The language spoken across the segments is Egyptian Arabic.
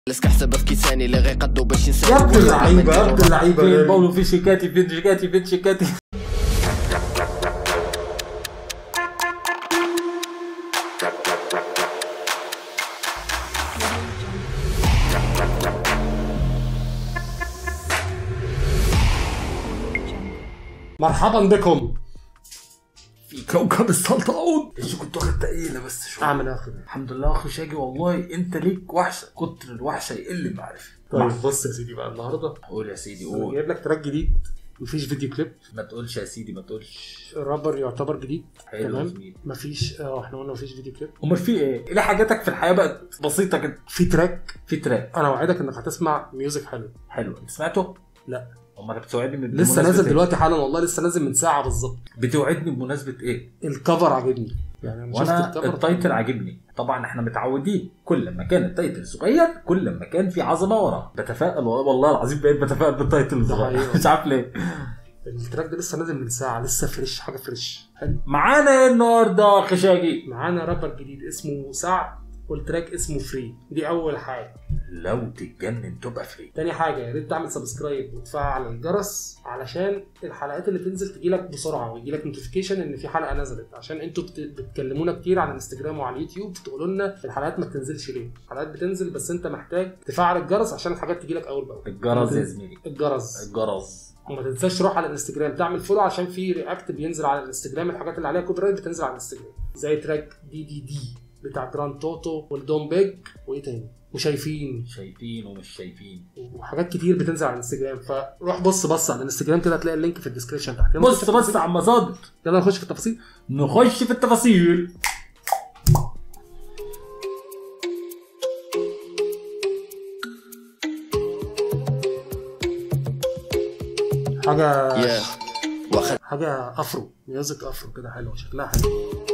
لسك حسب في كيساني اللي غيقدو باش يا ينساني ابن اللعيبه يا ابن اللعيبه فين باولو في شيكاتي فين شيكاتي فين شيكاتي مرحبا بكم في كوكب السلطعون ايش كنت واخد تقيله بس شويه اعمل اخر الحمد لله اخو شاجي والله انت ليك وحشه كتر الوحشه يقل معرفه طيب بص يا سيدي بقى النهارده قول يا سيدي انا قول جايب لك تراك جديد مفيش فيديو كليب ما تقولش يا سيدي ما تقولش الرابر يعتبر جديد حلو يا تمام زميلي مفيش اه احنا قلنا مفيش فيديو كليب امال في ايه؟ ايه حاجاتك في الحياه بقت بسيطه كده في تراك في تراك انا اوعدك انك هتسمع ميوزك حلو حلو انت سمعته؟ لا امال بتوعدني من لسه بمناسبة نازل إيه؟ دلوقتي حالا والله لسه نازل من ساعه بالظبط بتوعدني بمناسبه ايه؟ الكفر عجبني يعني انا شفت وانا الكفر التايتل عاجبني طبعا احنا متعودين كل ما كان التايتل صغير كل ما كان في عظمه وراه بتفائل والله والله العظيم بقيت بتفائل بالتايتل الصغير حقيقة. مش عارف ليه التراك ده لسه نازل من ساعه لسه فريش حاجه فريش حلو معانا ايه النهارده خشاجي معانا رابر جديد اسمه سعد والتراك اسمه فري دي اول حاجه لو تتجنن تبقى فري تاني حاجه يا ريت تعمل سبسكرايب وتفعل الجرس علشان الحلقات اللي تنزل تجيلك بسرعه ويجيلك نوتيفيكيشن ان في حلقه نزلت عشان انتوا بت... بتكلمونا كتير على الانستجرام وعلى اليوتيوب تقولوا لنا الحلقات ما بتنزلش ليه الحلقات بتنزل بس انت محتاج تفعل الجرس عشان الحاجات تجيلك اول باول الجرس يا زميلي الجرس الجرس وما تنساش تروح على الانستجرام تعمل فولو عشان في رياكت بينزل على الانستجرام الحاجات اللي عليها كوبي رايت بتنزل على الانستجرام زي تراك دي دي دي بتاع جراند توتو والدون بيج وايه تاني وشايفين شايفين ومش شايفين وحاجات كتير بتنزل على الانستجرام فروح بص بص على الانستجرام كده هتلاقي اللينك في الديسكربشن تحت يلا بص نخش في بص التفاصيل. على المصادر يلا نخش في التفاصيل نخش في التفاصيل حاجه يا واخد حاجه افرو ميوزك افرو كده حلوه شكلها حلو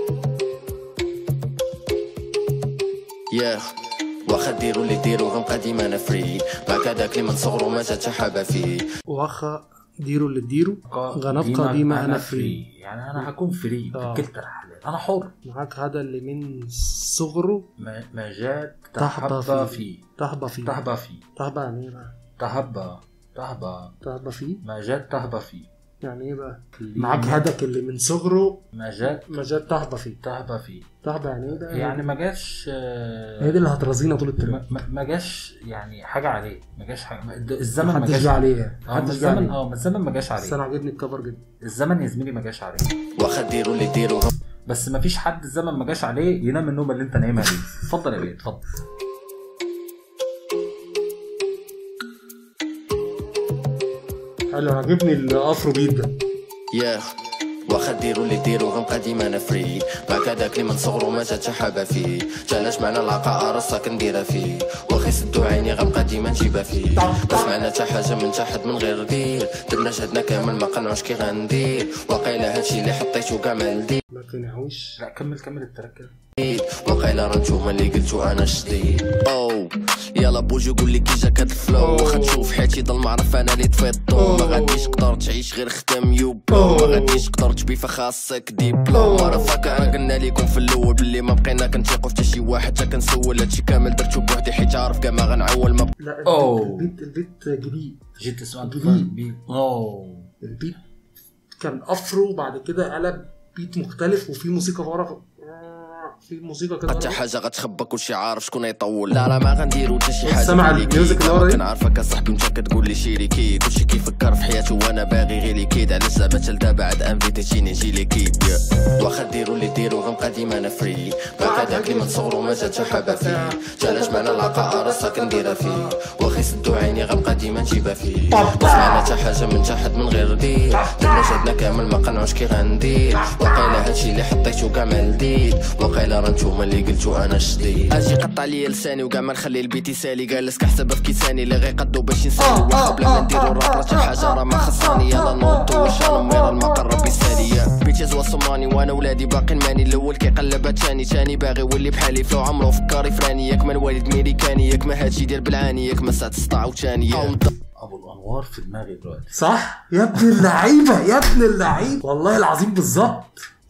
يا واخد ديرو اللي ديرو غم قديم انا فري معك هذاك اللي من صغره ما جات حابه فيه واخا ديرو اللي تديرو غنبقى ديما انا فري يعني انا هكون فري آه. بكلتا الحالات انا حر معاك هذا اللي من صغره ما ما جات تحبى تحبى فيه. فيه تهبى فيه تهبى فيه تهبى يعني ايه بقى تهبى تهبى تهبى فيه ما جات تهبى فيه يعني ايه بقى اللي معاك هدك اللي من صغره ما جات ما جات تهبى فيه تهبى فيه تهبى يعني ايه بقى يعني ما جاش آه، هي دي اللي هترازينا طول الترم ما- ما ما جاش يعني حاجه عليه ما جاش حاجه ما- الزمن ما محدش جاش جه عليه اه ما محدش جه الزمن عليه اه ما الزمن ما جاش بس عليه انا عاجبني الكفر جدا الزمن يا زميلي ما جاش عليه واخد ديرو اللي ديرو غم بس ما فيش حد الزمن ما جاش عليه ينام النوم اللي انت نايمها دي اتفضل يا بيه اتفضل حلو عاجبني الافرو بيت ده يا واخد ديرو اللي ديرو غم قديم انا فري معك هذاك اللي من صغره ما جات حابه فيه جالاش معنا العقاء رصا كنديرها فيه واخي سدو عيني غم قديمه نجيبها فيه بس معنا تا حاجه من تحت من غير دير درنا جهدنا كامل ما قنعوش كي غندير واقيلا هادشي اللي حطيتو كاع مع الدير ما كنعوش لا كمل كمل التراك كده وقيلا راه نتوما اللي قلتو انا شديد او يلا بوجي قول لي كي جاك هاد الفلو واخا تشوف حياتي ضل معرف انا اللي طفيت الضو ما غاديش تقدر تعيش غير خدام يوبو ما غاديش تقدر تبيفا خاصك ديبلوم راه راه قلنا ليكم في الاول باللي ما بقينا كنتيقوا حتى شي واحد حتى كنسول هادشي كامل درتو بوحدي حيت عارف كاع ما غنعول ما لا أوه. البيت البيت البيت جديد جيت تسمع جديد. بي اوه البيت كان افرو بعد كده قلب بيت مختلف وفي موسيقى ورا في موسيقى كده حتى ورا. حاجه غتخبى كلشي عارف شكون يطول لا راه ما غنديرو حتى شي حاجه سمع اللي الميوزك كيد. اللي ورا دي؟ كنعرفك اصاحبي انت كتقول لي شيري كي كلشي كيفكر في حياته وانا باغي غير يكيد علاش زعما تلدا بعد انفيتيشيني نجي ليكيب واخا ديرو اللي ديرو غنبقى ديما انا فري باك هذاك اللي من صغرو ما جات حابه فيه جالاش معنا العقاء راسا كنديرها فيه واخي سدو عيني غنبقى ديما نجيبها فيه بس معنا تا حاجه من تحت من غير دير درنا جهدنا كامل ما قنعوش كي غندير وقيلا هادشي اللي حطيتو كاع مع الديد وقيلا راه نتوما اللي قلتو انا شديد اجي قطع لي لساني وكاع ما نخلي البيت يسالي جالس كحسبها في كيساني اللي غيقدو باش ينساني واخا بلا ما نديرو راب راه شي حاجه راه ما خصاني يلا نوضو واش انا مير المقرب يسالي بيتي زوا صماني وانا ولادي باقيين ماني الاول كيقلب تاني تاني باغي يولي بحالي فلو عمرو فكاري فراني ياك ما الوالد ميريكاني ياك ما هادشي يدير بالعاني ياك ما ساعة تسطع وتاني ابو الانوار في دماغي دلوقتي صح يا ابن اللعيبه يا ابن اللعيبه والله العظيم بالظبط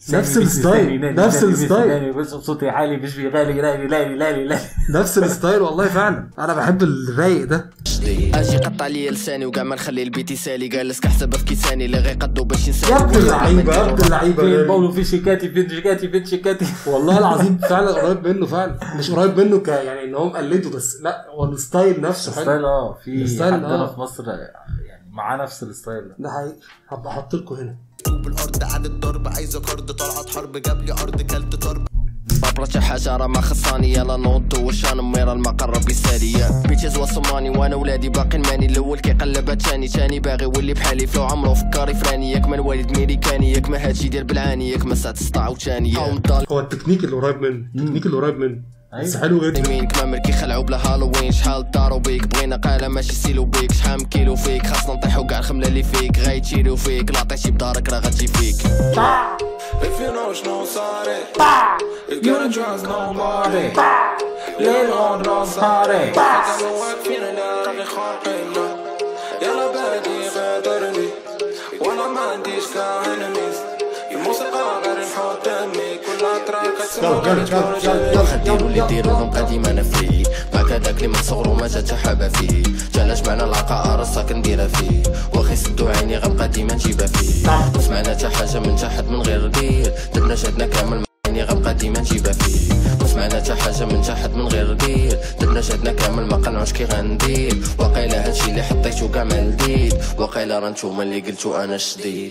نفس الستايل نفس الستايل بس بصوتي عالي مش بيغالي لالي لالي لالي لالي نفس الستايل والله فعلا انا بحب الرايق ده اجي قطع لي لساني وكاع ما نخلي البيت يسالي جالس كحسبه في كيساني اللي غيقدو باش ينساني يا ابن اللعيبه يا ابن فين اللعيبه باولو في شيكاتي فين شيكاتي فين شيكاتي والله العظيم فعلا قريب منه فعلا مش قريب منه ك يعني ان هو مقلده بس لا هو الستايل نفسه حلو الستايل اه في الستايل، عندنا آه. في مصر يعني معاه نفس الستايل ده ده حقيقي هبقى احط لكم هنا طوب الارض عاد الضرب عايزه كارد طلعت حرب جاب لي ارض كلت طرب بابلة حجرة ما خصاني يلا نوض وشان ميرا المقر بيسالي بيتشز وصماني وانا ولادي باقي ماني الاول كيقلب تاني تاني باغي ولي بحالي فلو عمرو فكاري فراني ياك من والد ميريكاني ياك ما هادشي ديال بالعاني ياك ما ساعة سطاع وتاني او مضال هو التكنيك اللي قريب منه التكنيك اللي قريب منه بس أيوة. حلو جدا يمينك ما مركي خلعوا بلا هالوين شحال داروا بيك بغينا قالة ماشي سيلو بيك شحال من كيلو فيك خاصنا نطيحو كاع الخملة اللي فيك غايتشيريو فيك لا عطيتي بدارك راه غتجي فيك If you know شنو صاري You gotta trust nobody ليل غدرة صاري كانوا واقفين انا راني خارقين يلا بادي غادرني وانا ما عنديش كاع enemies الموسيقى غير نحط دمي كل تراك تسمع غير تكون جاي ديروا اللي ديروهم قديما انا فري معك هذاك اللي من صغرو ما جات حابه فيه جانا جمعنا العقائر الصاك نديرها فيه واخي سدو عيني غنبقى ديما نجيبها فيه ما سمعنا حتى حاجه من تحت من غير دير درنا جاتنا كامل عيني غنبقى ديما نجيبها فيه ما سمعنا حتى حاجه من تحت من غير دير درنا جاتنا كامل ما قنعوش كي غندير واقيلا هادشي اللي حطيتو كاع ما لديت واقيلا راه نتوما اللي قلتو انا شديد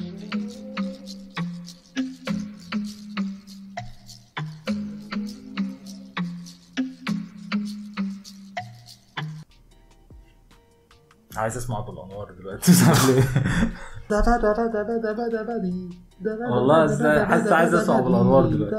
عايز اسمع ابو الانوار دلوقتي مش عارف ليه والله إزاي؟ حاسس عايز أسمع أبو الأنوار دلوقتي.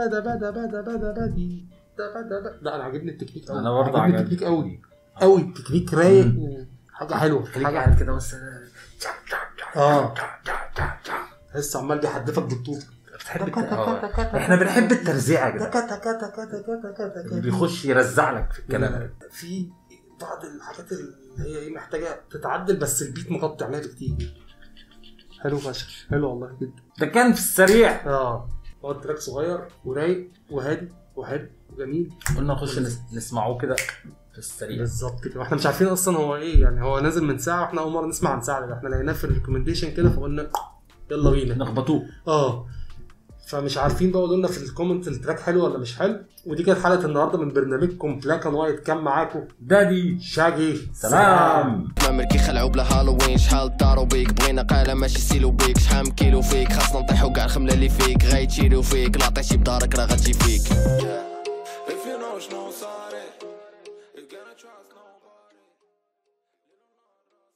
لا انا عاجبني التكنيك قوي انا برضه عاجبني عجبني التكنيك قوي قوي التكنيك رايق حاجه حلوه خليك حاجه قاعد كده بس اه لسه عمال بيحدفك بالطوب بتحب الت- آه. احنا بنحب الترزيع يا جدع اللي بيخش يرزع لك في الكلام في بعض الحاجات اللي هي ايه محتاجه تتعدل بس البيت مغطي عليها بكتير حلو فشخ حلو والله جدا ده كان في السريع اه هو التراك صغير ورايق وهادي وحلو وجميل قلنا نخش نس- نسمعوه كده في السريع بالظبط كده واحنا مش عارفين اصلا هو ايه يعني هو نازل من ساعه واحنا اول مره نسمع عن ساعه ده احنا لقيناه في الريكومنديشن كده فقلنا يلا بينا نخبطوه اه فمش عارفين بقى قولوا لنا في الكومنت التراك حلو ولا مش حلو ودي كانت حلقه النهارده من برنامجكم بلاك اند وايت كان معاكم دادي شاجي سلام ما مركي خلعوا بلا هالوين شحال داروا بيك بغينا قالة ماشي سيلو بيك شحال من كيلو فيك خاصنا نطيحو كاع الخملة اللي فيك غايتشيريو فيك لا عطيتي بدارك راه غتجي فيك